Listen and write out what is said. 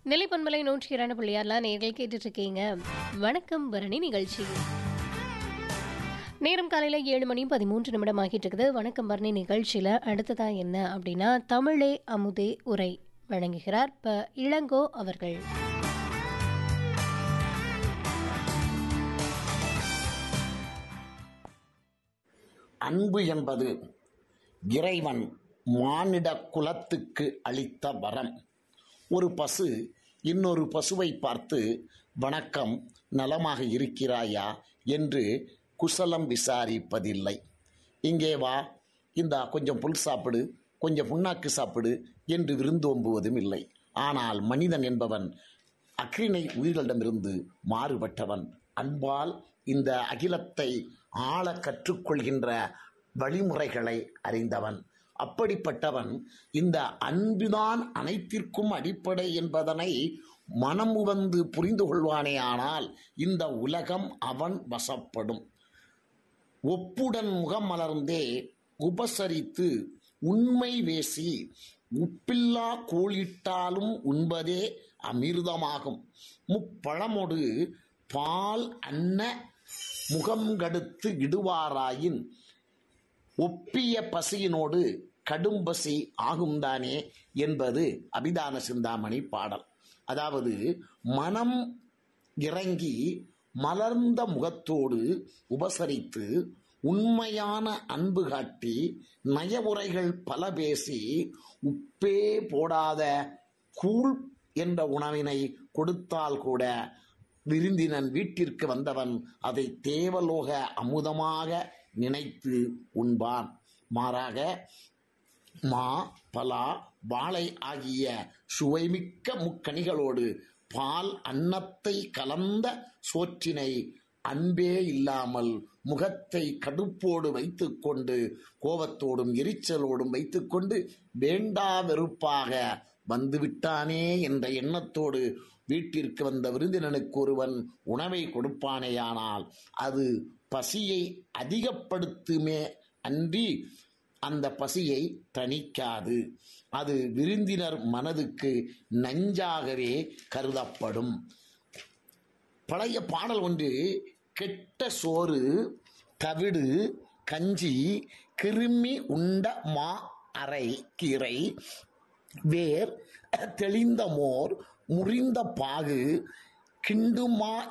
நிலைப்பன்மலை நூற்றி இரண்டு புள்ளியாரில் நேர்கள் கேட்டுட்டு இருக்கீங்க வணக்கம் பரணி நிகழ்ச்சி நேரம் காலையில் ஏழு மணி பதிமூன்று நிமிடம் ஆகிட்டு இருக்குது வணக்கம் பரணி நிகழ்ச்சியில் அடுத்ததா என்ன அப்படின்னா தமிழே அமுதே உரை வழங்குகிறார் ப இளங்கோ அவர்கள் அன்பு என்பது இறைவன் மானிட குலத்துக்கு அளித்த வரம் ஒரு பசு இன்னொரு பசுவை பார்த்து வணக்கம் நலமாக இருக்கிறாயா என்று குசலம் விசாரிப்பதில்லை இங்கே வா இந்த கொஞ்சம் புல் சாப்பிடு கொஞ்சம் புண்ணாக்கு சாப்பிடு என்று விருந்தோம்புவதும் இல்லை ஆனால் மனிதன் என்பவன் அக்ரிணை உயிர்களிடமிருந்து மாறுபட்டவன் அன்பால் இந்த அகிலத்தை ஆள கற்றுக்கொள்கின்ற வழிமுறைகளை அறிந்தவன் அப்படிப்பட்டவன் இந்த அன்புதான் அனைத்திற்கும் அடிப்படை என்பதனை மனம் உவந்து புரிந்து கொள்வானே ஆனால் இந்த உலகம் அவன் வசப்படும் ஒப்புடன் முகம் மலர்ந்தே உபசரித்து உண்மை வேசி உப்பில்லா கோளிட்டாலும் உண்பதே அமிர்தமாகும் முப்பழமொடு பால் அன்ன முகம் கடுத்து இடுவாராயின் ஒப்பிய பசியினோடு கடும் பசி ஆகும்தானே என்பது அபிதான சிந்தாமணி பாடல் அதாவது மனம் இறங்கி மலர்ந்த முகத்தோடு உபசரித்து உண்மையான அன்பு காட்டி நயவுரைகள் பல பேசி உப்பே போடாத கூழ் என்ற உணவினை கொடுத்தால் கூட விருந்தினன் வீட்டிற்கு வந்தவன் அதை தேவலோக அமுதமாக நினைத்து உண்பான் மாறாக மா பலா வாழை ஆகிய சுவைமிக்க முக்கணிகளோடு பால் அன்னத்தை கலந்த சோற்றினை அன்பே இல்லாமல் முகத்தை கடுப்போடு வைத்துக்கொண்டு கோபத்தோடும் எரிச்சலோடும் வைத்துக்கொண்டு வேண்டா வெறுப்பாக வந்துவிட்டானே என்ற எண்ணத்தோடு வீட்டிற்கு வந்த விருந்தினனுக்கு ஒருவன் உணவை கொடுப்பானேயானால் அது பசியை அதிகப்படுத்துமே அன்றி அந்த பசியை தணிக்காது அது விருந்தினர் மனதுக்கு நஞ்சாகவே கருதப்படும் பழைய பாடல் ஒன்று கெட்ட சோறு தவிடு கஞ்சி கிருமி உண்ட மா அரை கீரை வேர் தெளிந்த மோர் முறிந்த பாகு கிண்டுமா